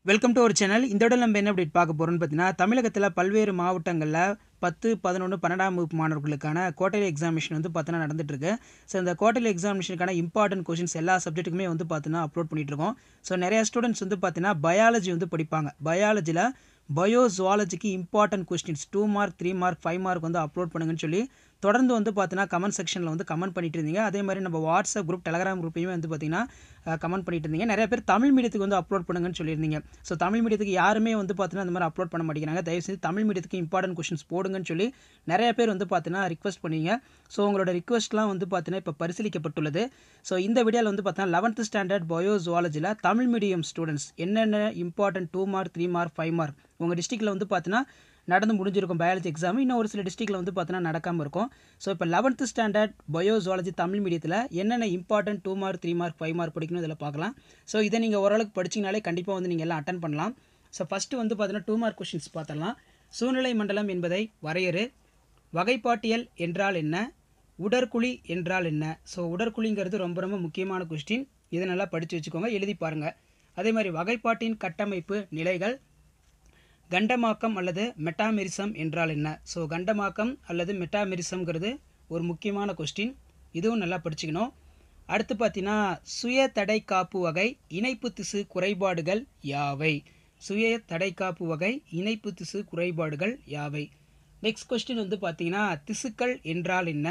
welcome to ஒரு channel இந்த இடம் நம்ம என்ன அப்டேட் பார்க்க போகிறோம்னு பார்த்தீங்கன்னா தமிழகத்தில் பல்வேறு மாவட்டங்களில் பத்து பதினொன்று பன்னெண்டாம் வகுப்பு மாணவர்களுக்கான குவார்டர்லி எக்ஸாமினேஷன் வந்து பார்த்தீங்கன்னா நடந்துட்டுருக்கு ஸோ இந்த குவார்டர்லி எக்ஸாமினேஷனுக்கான இம்பார்ட்டன்ட் கொஷின்ஸ் எல்லா சப்ஜெக்ட்டுக்குமே வந்து பார்த்தீங்கன்னா அப்லோட் பண்ணிட்டு இருக்கோம் ஸோ நிறைய ஸ்டூடெண்ட்ஸ் வந்து பார்த்தீங்கன்னா பயாலஜி வந்து படிப்பாங்க பயாலஜியில் பயோ ஜுவாலஜிக்கு important questions two mark three mark five mark வந்து அப்லோட் பண்ணுங்கன்னு சொல்லி தொடர்ந்து வந்து பார்த்தீங்கன்னா கமெண்ட் செக்ஷனில் வந்து கமெண்ட் பண்ணிட்டு இருந்தீங்க அதே மாதிரி நம்ம வாட்ஸ்அப் குரூப் டெலகிராம் குரூப்பையும் வந்து பார்த்தீங்கன்னா கமெண்ட் பண்ணிட்டு இருந்தீங்க நிறைய பேர் தமிழ் மீடியத்துக்கு வந்து அப்லோட் பண்ணுங்கன்னு சொல்லியிருந்தீங்க ஸோ தமிழ் மீடியத்துக்கு யாருமே வந்து பார்த்தீங்கன்னா அந்த மாதிரி அப்லோட் பண்ண மாட்டேங்கிறாங்க தயவு செஞ்சு தமிழ் மீடியத்துக்கு இம்பார்ட்டன்ட் கொஷின்ஸ் போடுங்கன்னு சொல்லி நிறைய பேர் வந்து பார்த்தீங்கன்னா ரிக்வஸ்ட் பண்ணீங்க ஸோ உங்களோட ரிக்வஸ்ட்லாம் வந்து பார்த்தீங்கன்னா இப்போ பரிசீலிக்கப்பட்டுள்ளது ஸோ இந்த வீடியோவில் வந்து பார்த்தீங்கன்னா லெவன்த் ஸ்டாண்டர்ட் பயோ ஜுவாலஜியில் தமிழ் மீடியம் ஸ்டூடெண்ட்ஸ் என்னென்ன important two mark three mark five mark உங்கள் டிஸ்ட்ரிக்ட்டில் வந்து பார்த்தீங்கன்னா நடந்து முடிஞ்சிருக்கும் பயாலஜி எக்ஸாம் இன்னும் ஒரு சில டிஸ்ட்ரிக்ட்டில் வந்து பார்த்தீங்கன்னா நடக்காமல் இருக்கும் ஸோ இப்போ eleventh standard bio zoology Tamil மீடியத்தில் என்னென்ன important two mark three mark five mark படிக்கணும் இதில் பார்க்கலாம் ஸோ இதை நீங்கள் ஓரளவுக்கு படிச்சிங்கனாலே கண்டிப்பாக வந்து நீங்கள் எல்லாம் அட்டன் பண்ணலாம் ஸோ ஃபஸ்ட்டு வந்து பார்த்தீங்கன்னா டூ மார்க் கொஷின்ஸ் பார்த்துடலாம் சூழ்நிலை மண்டலம் என்பதை வரையறு வகைப்பாட்டியல் என்றால் என்ன உடற்குழி என்றால் என்ன ஸோ உடற்குழிங்கிறது ரொம்ப ரொம்ப முக்கியமான கொஸ்டின் இதை நல்லா படித்து வச்சுக்கோங்க எழுதி பாருங்கள் அதே மாதிரி வகைப்பாட்டின் கட்டமைப்பு நிலைகள் கண்டமாக்கம் அல்லது மெட்டாமெரிசம் என்றால் என்ன ஸோ கண்டமாக்கம் அல்லது மெட்டாமெரிசம்ங்கிறது ஒரு முக்கியமான கொஸ்டின் இதுவும் நல்லா படிச்சுக்கணும் அடுத்து பார்த்தீங்கன்னா சுய தடை காப்பு வகை இணைப்பு திசு குறைபாடுகள் யாவை சுய தடை காப்பு வகை இணைப்பு திசு குறைபாடுகள் யாவை நெக்ஸ்ட் கொஸ்டின் வந்து பார்த்தீங்கன்னா திசுக்கள் என்றால் என்ன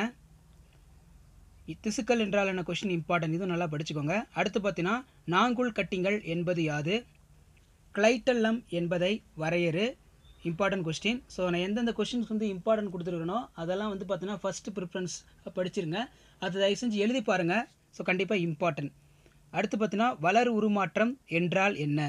திசுக்கள் என்றால் என்ன கொஸ்டின் இம்பார்ட்டன்ட் இதுவும் நல்லா படிச்சுக்கோங்க அடுத்து பார்த்தீங்கன்னா நாங்குள் கட்டிங்கள் என்பது யாது கிளைட்டல்லம் என்பதை வரையறு இம்பார்ட்டன்ட் கொஸ்டின் ஸோ நான் எந்தெந்த கொஸ்டின்ஸ் வந்து இம்பார்ட்டன்ட் கொடுத்துருக்கனோ அதெல்லாம் வந்து பார்த்தீங்கன்னா ஃபஸ்ட்டு ப்ரிஃபரன்ஸ் படிச்சிருங்க அது தயவு செஞ்சு எழுதி பாருங்கள் ஸோ கண்டிப்பாக இம்பார்ட்டன்ட் அடுத்து பார்த்தீங்கன்னா வளர் உருமாற்றம் என்றால் என்ன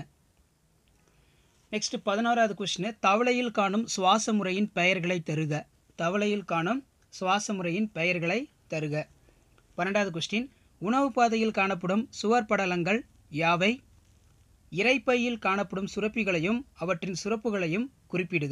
நெக்ஸ்ட் பதினோராவது கொஸ்டின் தவளையில் காணும் சுவாச முறையின் பெயர்களை தருக தவளையில் காணும் சுவாச முறையின் பெயர்களை தருக பன்னெண்டாவது கொஸ்டின் உணவு பாதையில் காணப்படும் சுவர் படலங்கள் யாவை இறைப்பையில் காணப்படும் சுரப்பிகளையும் அவற்றின் சுரப்புகளையும் குறிப்பிடுக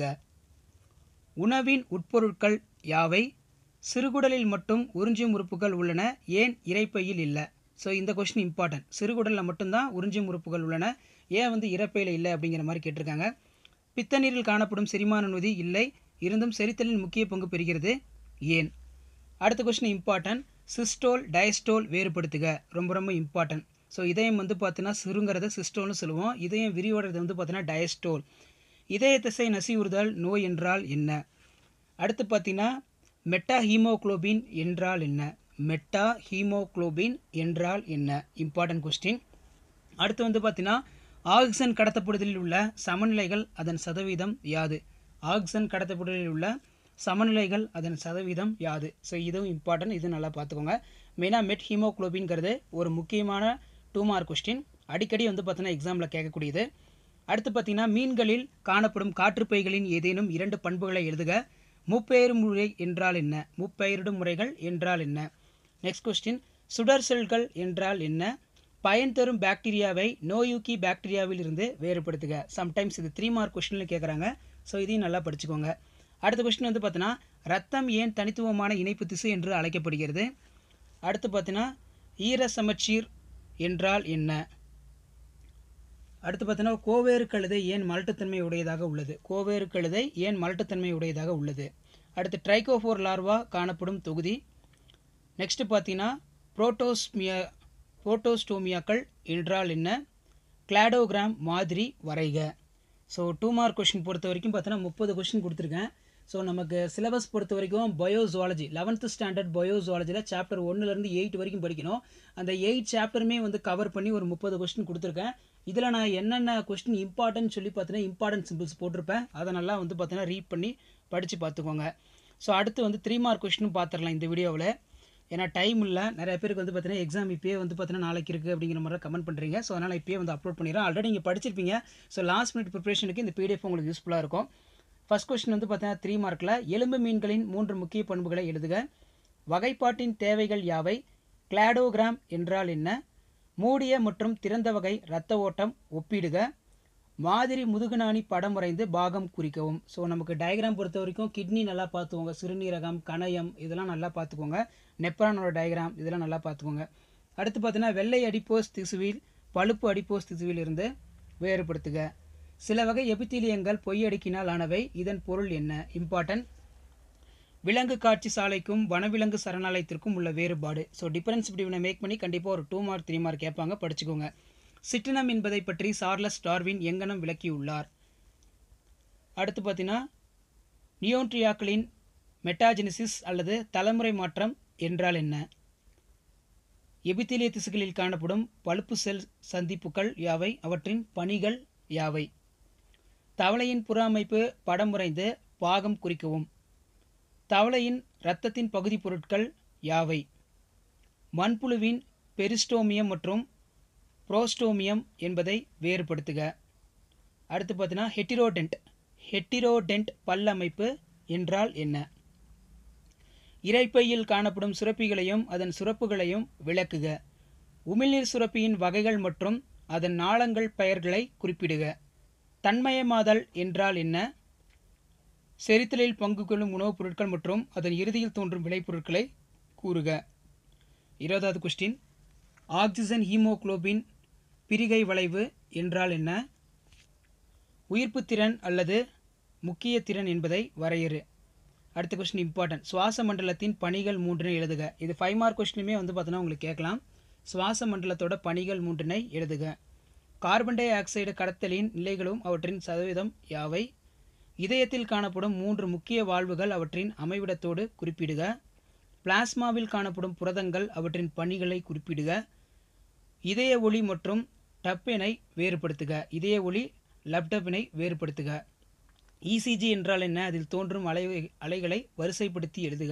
உணவின் உட்பொருட்கள் யாவை சிறுகுடலில் மட்டும் உறிஞ்சும் உறுப்புகள் உள்ளன ஏன் இறைப்பையில் இல்லை ஸோ இந்த கொஸ்டின் இம்பார்ட்டன்ட் சிறுகுடலில் மட்டும்தான் உறிஞ்சும் உறுப்புகள் உள்ளன ஏன் வந்து இறப்பையில் இல்லை அப்படிங்கிற மாதிரி கேட்டிருக்காங்க பித்தநீரில் காணப்படும் செரிமான நொதி இல்லை இருந்தும் செரித்தலின் முக்கிய பங்கு பெறுகிறது ஏன் அடுத்த கொஸ்டின் இம்பார்ட்டன்ட் சிஸ்டோல் டயஸ்டோல் வேறுபடுத்துக ரொம்ப ரொம்ப இம்பார்ட்டன்ட் ஸோ இதயம் வந்து பார்த்தீங்கன்னா சிறுங்கிறத சிஸ்டோல்னு சொல்லுவோம் இதயம் விரிவடைறது வந்து பார்த்தீங்கன்னா டயஸ்டோல் இதய திசை நசிவுறுதல் நோய் என்றால் என்ன அடுத்து பார்த்தீங்கன்னா மெட்டா ஹீமோக்ளோபின் என்றால் என்ன மெட்டா ஹீமோக்ளோபின் என்றால் என்ன இம்பார்ட்டன்ட் கொஸ்டின் அடுத்து வந்து பார்த்தீங்கன்னா ஆக்சிஜன் கடத்தப்படுதலில் உள்ள சமநிலைகள் அதன் சதவீதம் யாது ஆக்சிஜன் கடத்தப்படுதலில் உள்ள சமநிலைகள் அதன் சதவீதம் யாது ஸோ இதுவும் இம்பார்ட்டன்ட் இதுவும் நல்லா பார்த்துக்கோங்க மெயினாக மெட் ஹீமோக்ளோபின்ங்கிறது ஒரு முக்கியமான டூ மார்க் கொஸ்டின் அடிக்கடி வந்து பார்த்தீங்கன்னா எக்ஸாமில் கேட்கக்கூடியது அடுத்து பார்த்தீங்கன்னா மீன்களில் காணப்படும் காற்றுப்பைகளின் ஏதேனும் இரண்டு பண்புகளை எழுதுக முப்பெயர் முறை என்றால் என்ன முப்பெயரிடும் முறைகள் என்றால் என்ன நெக்ஸ்ட் கொஸ்டின் சுடர் செல்கள் என்றால் என்ன பயன் தரும் பாக்டீரியாவை நோயூக்கி பாக்டீரியாவில் இருந்து வேறுபடுத்துக சம்டைம்ஸ் இது த்ரீ மார்க் கொஸ்டினில் கேட்குறாங்க ஸோ இதையும் நல்லா படிச்சுக்கோங்க அடுத்த கொஸ்டின் வந்து பார்த்தீங்கன்னா ரத்தம் ஏன் தனித்துவமான இணைப்பு திசு என்று அழைக்கப்படுகிறது அடுத்து பார்த்தீங்கன்னா ஈர சமச்சீர் என்றால் என்ன அடுத்து பார்த்தீங்கன்னா கோவேறு கழுதை ஏன் மலட்டுத்தன்மை உடையதாக உள்ளது கோவேறு கழுதை ஏன் மலட்டுத்தன்மை உடையதாக உள்ளது அடுத்து ட்ரைகோஃபோர் லார்வா காணப்படும் தொகுதி நெக்ஸ்ட்டு பார்த்தீங்கன்னா புரோட்டோஸ்மியா புரோட்டோஸ்டோமியாக்கள் என்றால் என்ன கிளாடோகிராம் மாதிரி வரைக ஸோ டூ மார்க் கொஷின் பொறுத்த வரைக்கும் பார்த்தீங்கன்னா முப்பது கொஷின் கொடுத்துருக்கேன் ஸோ நமக்கு சிலபஸ் பொறுத்த வரைக்கும் bio zoology eleventh standard bio ஜுவாலஜியில் சாப்டர் ஒன்றுலேருந்து எயிட் வரைக்கும் படிக்கணும் அந்த எயிட் சாப்டருமே வந்து கவர் பண்ணி ஒரு முப்பது கொஸ்டின் கொடுத்துருக்கேன் இதில் நான் என்னென்ன கொஸ்டின் இம்பார்ட்டன்ட் சொல்லி பார்த்தீங்கன்னா இம்பார்ட்டன்ட் சிம்பிள்ஸ் போட்டிருப்பேன் அதை நல்லா வந்து பார்த்தீங்கன்னா ரீட் பண்ணி படித்து பார்த்துக்கோங்க ஸோ அடுத்து வந்து த்ரீ மார்க் கொஸ்டினும் பார்த்துடலாம் இந்த வீடியோவில் ஏன்னா டைம் இல்லை நிறைய பேருக்கு வந்து பார்த்தீங்கன்னா எக்ஸாம் இப்போயே வந்து பார்த்தீங்கன்னா நாளைக்கு இருக்குது அப்படிங்கிற மாதிரி கமெண்ட் பண்ணுறீங்க ஸோ அதனால் இப்போயே வந்து அப்லோட் பண்ணிடுறேன் ஆல்ரெடி நீங்கள் படிச்சிருப்பீங்க ஸோ லாஸ்ட் மினிட் ப்ரிப்பரேஷனுக்கு இந்த பிடிஎஃப் உங்களுக்கு யூஸ்ஃபுல்லாக இருக்கும் ஃபஸ்ட் கொஸ்டின் வந்து பார்த்தீங்கன்னா த்ரீ மார்க்கில் எலும்பு மீன்களின் மூன்று முக்கிய பண்புகளை எழுதுக வகைப்பாட்டின் தேவைகள் யாவை கிளாடோகிராம் என்றால் என்ன மூடிய மற்றும் திறந்த வகை இரத்த ஓட்டம் ஒப்பிடுக மாதிரி முதுகுநாணி படம் வரைந்து பாகம் குறிக்கவும் ஸோ நமக்கு டயக்ராம் பொறுத்த வரைக்கும் கிட்னி நல்லா பார்த்துக்கோங்க சிறுநீரகம் கணையம் இதெல்லாம் நல்லா பார்த்துக்கோங்க நெப்ரானோட டயக்ராம் இதெல்லாம் நல்லா பார்த்துக்கோங்க அடுத்து பார்த்தீங்கன்னா வெள்ளை அடிப்போஸ் திசுவில் பழுப்பு அடிப்போஸ் திசுவில் இருந்து வேறுபடுத்துக சில வகை எபித்தீலியங்கள் பொய்யடுக்கினால் ஆனவை இதன் பொருள் என்ன இம்பார்ட்டன்ட் விலங்கு காட்சி சாலைக்கும் வனவிலங்கு சரணாலயத்திற்கும் உள்ள வேறுபாடு ஸோ டிஃபரன்ஸ் பிட்வீனை மேக் பண்ணி கண்டிப்பாக ஒரு டூ மார்க் த்ரீ மார்க் கேட்பாங்க படிச்சுக்கோங்க சிற்றினம் என்பதை பற்றி சார்லஸ் டார்வின் எங்கனம் விளக்கியுள்ளார் அடுத்து பார்த்தீங்கன்னா நியோன்ட்ரியாக்களின் மெட்டாஜெனிசிஸ் அல்லது தலைமுறை மாற்றம் என்றால் என்ன எபித்திலிய திசுகளில் காணப்படும் பழுப்பு செல் சந்திப்புகள் யாவை அவற்றின் பணிகள் யாவை தவளையின் புற அமைப்பு படம் வரைந்து பாகம் குறிக்கவும் தவளையின் இரத்தத்தின் பகுதி பொருட்கள் யாவை மண்புழுவின் பெரிஸ்டோமியம் மற்றும் புரோஸ்டோமியம் என்பதை வேறுபடுத்துக அடுத்து பார்த்தீங்கன்னா ஹெட்டிரோடென்ட் ஹெட்டிரோடென்ட் பல்லமைப்பு என்றால் என்ன இரைப்பையில் காணப்படும் சுரப்பிகளையும் அதன் சுரப்புகளையும் விளக்குக உமிழ்நீர் சுரப்பியின் வகைகள் மற்றும் அதன் நாளங்கள் பெயர்களை குறிப்பிடுக தன்மயமாதல் என்றால் என்ன செரித்தலில் பங்கு கொள்ளும் உணவுப் பொருட்கள் மற்றும் அதன் இறுதியில் தோன்றும் விளைபொருட்களை கூறுக இருபதாவது கொஸ்டின் ஆக்சிஜன் ஹீமோகுளோபின் பிரிகை வளைவு என்றால் என்ன உயிர்ப்பு திறன் அல்லது முக்கிய திறன் என்பதை வரையறு அடுத்த கொஸ்டின் இம்பார்ட்டன்ட் சுவாச மண்டலத்தின் பணிகள் மூன்றினை எழுதுக இது ஃபைவ் மார்க் கொஸ்டினுமே வந்து பார்த்தோன்னா உங்களுக்கு கேட்கலாம் சுவாச மண்டலத்தோட பணிகள் மூன்றினை எழுதுக கார்பன் டை ஆக்சைடு கடத்தலின் நிலைகளும் அவற்றின் சதவீதம் யாவை இதயத்தில் காணப்படும் மூன்று முக்கிய வாழ்வுகள் அவற்றின் அமைவிடத்தோடு குறிப்பிடுக பிளாஸ்மாவில் காணப்படும் புரதங்கள் அவற்றின் பணிகளை குறிப்பிடுக இதய ஒளி மற்றும் டப்பினை வேறுபடுத்துக இதய ஒளி லப்டப்பினை வேறுபடுத்துக இசிஜி என்றால் என்ன அதில் தோன்றும் அலை அலைகளை வரிசைப்படுத்தி எழுதுக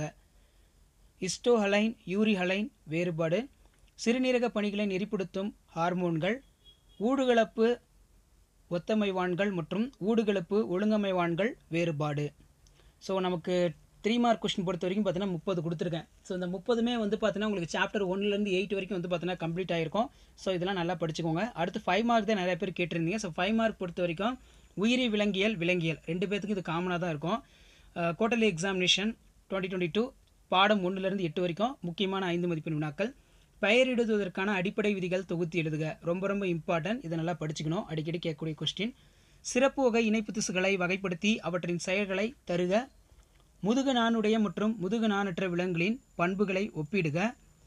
இஸ்டோஹலைன் யூரிஹலைன் வேறுபாடு சிறுநீரக பணிகளை நெறிப்படுத்தும் ஹார்மோன்கள் ஊடுகலப்பு ஒத்தமைவான்கள் மற்றும் ஊடுகலப்பு ஒழுங்கமைவான்கள் வேறுபாடு ஸோ நமக்கு த்ரீ மார்க் கொஸ்டின் பொறுத்த வரைக்கும் பார்த்தீங்கன்னா முப்பது கொடுத்துருக்கேன் ஸோ இந்த முப்பதுமே வந்து பார்த்தீங்கன்னா உங்களுக்கு சாப்டர் ஒன்லேருந்து எயிட் வரைக்கும் வந்து பார்த்தீங்கன்னா கம்ப்ளீட் ஆகிருக்கும் ஸோ இதெல்லாம் நல்லா படிச்சுக்கோங்க அடுத்து ஃபைவ் மார்க் தான் நிறைய பேர் கேட்டிருந்தீங்க ஸோ ஃபைவ் மார்க் பொறுத்த வரைக்கும் உயிரி விலங்கியல் விலங்கியல் ரெண்டு பேர்த்துக்கு இது காமனாக தான் இருக்கும் quarterly examination twenty twenty two பாடம் ஒன்றுலேருந்து எட்டு வரைக்கும் முக்கியமான ஐந்து மதிப்பெண் வினாக்கள் பெயரிடுவதற்கான அடிப்படை விதிகள் தொகுத்து எழுதுக ரொம்ப ரொம்ப இம்பார்ட்டன்ட் இதை நல்லா படிச்சுக்கணும் அடிக்கடி கேட்கக்கூடிய கொஸ்டின் சிறப்பு வகை இணைப்பு திசுகளை வகைப்படுத்தி அவற்றின் செயல்களை தருக முதுகு நாணுடைய மற்றும் முதுகு நாணற்ற விலங்குகளின் பண்புகளை ஒப்பிடுக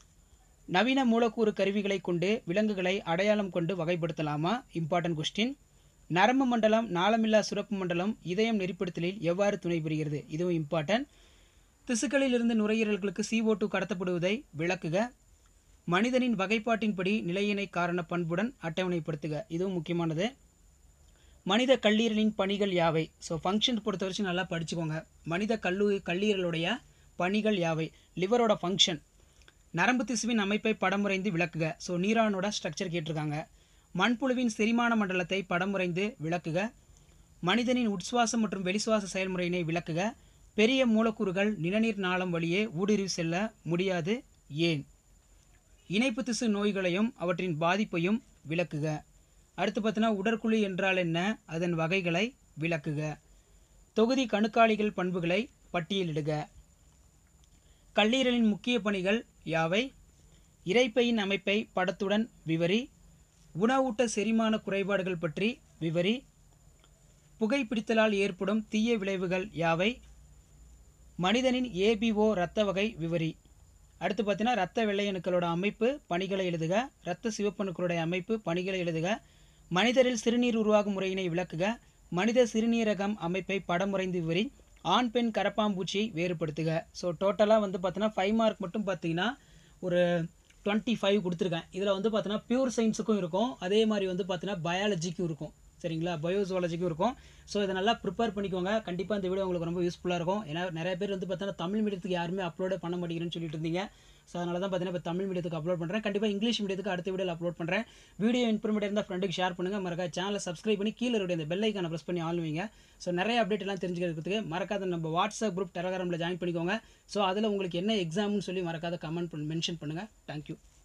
நவீன மூலக்கூறு கருவிகளை கொண்டு விலங்குகளை அடையாளம் கொண்டு வகைப்படுத்தலாமா இம்பார்ட்டன்ட் கொஸ்டின் நரம்பு மண்டலம் நாளமில்லா சுரப்பு மண்டலம் இதயம் நெறிப்படுத்தலில் எவ்வாறு துணை புரிகிறது இதுவும் இம்பார்ட்டன்ட் திசுக்களில் இருந்து நுரையீரல்களுக்கு CO2 டூ கடத்தப்படுவதை விளக்குக மனிதனின் வகைப்பாட்டின்படி நிலையினை காரண பண்புடன் அட்டவணைப்படுத்துக இதுவும் முக்கியமானது மனித கல்லீரலின் பணிகள் யாவை ஸோ ஃபங்க்ஷன் பொறுத்த வரைக்கும் நல்லா படிச்சுக்கோங்க மனித கல்லு கல்லீரலுடைய பணிகள் யாவை லிவரோட ஃபங்க்ஷன் நரம்பு திசுவின் அமைப்பை படம் வரைந்து விளக்குக ஸோ நீரானோட ஸ்ட்ரக்சர் கேட்டிருக்காங்க மண்புழுவின் செரிமான மண்டலத்தை படம் வரைந்து விளக்குக மனிதனின் உட்சுவாசம் மற்றும் வெளிசுவாச செயல்முறையினை விளக்குக பெரிய மூலக்கூறுகள் நிணநீர் நாளம் வழியே ஊடுருவி செல்ல முடியாது ஏன் இணைப்பு திசு நோய்களையும் அவற்றின் பாதிப்பையும் விளக்குக அடுத்து பார்த்தீங்கன்னா உடற்குழி என்றால் என்ன அதன் வகைகளை விளக்குக தொகுதி கணுக்காலிகள் பண்புகளை பட்டியலிடுக கல்லீரலின் முக்கிய பணிகள் யாவை இரைப்பையின் அமைப்பை படத்துடன் விவரி உணவூட்ட செரிமான குறைபாடுகள் பற்றி விவரி புகைப்பிடித்தலால் ஏற்படும் தீய விளைவுகள் யாவை மனிதனின் ஏபிஓ இரத்த வகை விவரி அடுத்து பார்த்தீங்கன்னா இரத்த வெள்ளையணுக்களோட அமைப்பு பணிகளை எழுதுக இரத்த சிவப்பணுக்களுடைய அமைப்பு பணிகளை எழுதுக மனிதரில் சிறுநீர் உருவாகும் முறையினை விளக்குக மனித சிறுநீரகம் அமைப்பை படம் வரைந்து விவரி ஆண் பெண் கரப்பாம்பூச்சியை வேறுபடுத்துக ஸோ டோட்டலாக வந்து பார்த்தீங்கன்னா ஃபைவ் மார்க் மட்டும் பார்த்தீங்கன்னா ஒரு டுவெண்ட்டி ஃபைவ் கொடுத்துருக்கேன் இதில் வந்து பார்த்தீங்கன்னா பியூர் சயின்ஸுக்கும் இருக்கும் அதே மாதிரி வந்து பார்த்தீங்கன்னா பயாலஜிக்கும் இருக்கும் சரிங்களா பயோசுவாலஜிக்கும் இருக்கும் ஸோ இதை நல்லா ப்ரிப்பேர் பண்ணிக்கோங்க கண்டிப்பாக இந்த வீடியோ உங்களுக்கு ரொம்ப யூஸ்ஃபுல்லாக இருக்கும் ஏன்னா நிறைய பேர் வந்து பார்த்தீங்கன்னா தமிழ் மீடியத்துக்கு யாருமே அப்லோடே பண்ண மாட்டேங்கிறேன்னு சொல்லிட்டு இருந்தீங்க ஸோ அதனால தான் பார்த்தீங்கன்னா இப்போ தமிழ் மீடியத்துக்கு அப்லோட் பண்ணுறேன் கண்டிப்பாக இங்கிலீஷ் மீடியத்துக்கு அடுத்த வீடியோவில் அப்லோட் பண்ணுறேன் வீடியோ இன்ஃபர்மேட்டிவ் இருந்தால் ஃப்ரெண்டுக்கு ஷேர் பண்ணுங்கள் மறக்காத சேனலை சப்ஸ்கிரைப் பண்ணி கீழே இருக்க இந்த பெல் ஐக்கானை ப்ரெஸ் பண்ணி ஆள் வைங்க ஸோ நிறைய அப்டேட் எல்லாம் தெரிஞ்சுக்கிறதுக்கு மறக்காத நம்ம வாட்ஸ்அப் குரூப் டெலகிராமில் ஜாயின் பண்ணிக்கோங்க ஸோ அதில் உங்களுக்கு என்ன எக்ஸாம்னு சொல்லி மறக்காத கமெண்ட் பண்ணி மென்ஷன் பண்ணுங்கள் தேங்க்யூ